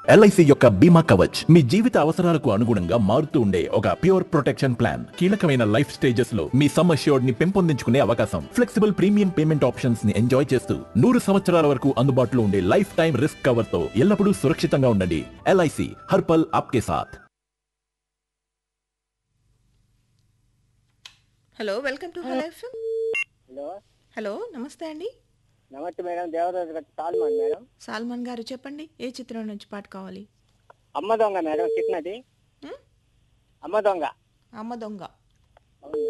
LIC యొక్క బీమా కవచ్ మీ జీవిత అవసరాలకు అనుగుణంగా మారుతూ ఉండే ఒక ప్యూర్ ప్రొటెక్షన్ ప్లాన్ కీలకమైన లైఫ్ స్టేజెస్ లో మీ సమ్ అష్యూర్డ్ ని పెంపొందించుకునే అవకాశం ఫ్లెక్సిబుల్ ప్రీమియం పేమెంట్ ఆప్షన్స్ ని ఎంజాయ్ చేస్తూ నూరు సంవత్సరాల వరకు అందుబాటులో ఉండే లైఫ్ టైం రిస్క్ కవర్ తో ఎల్లప్పుడూ సురక్షితంగా ఉండండి ఎల్ఐసి హర్పల్ ఆప్కే సాథ్ hello welcome to hello FM hello hello నమస్తే అండి నమస్తే మేడం దేవరాజు గారు సాల్మాన్ మేడం సాల్మాన్ గారు చెప్పండి ఏ చిత్రం నుంచి పాట కావాలి అమ్మ దొంగ మేడం చిన్నది హ్మ్? అమ్మ దొంగ అమ్మ దొంగ అవును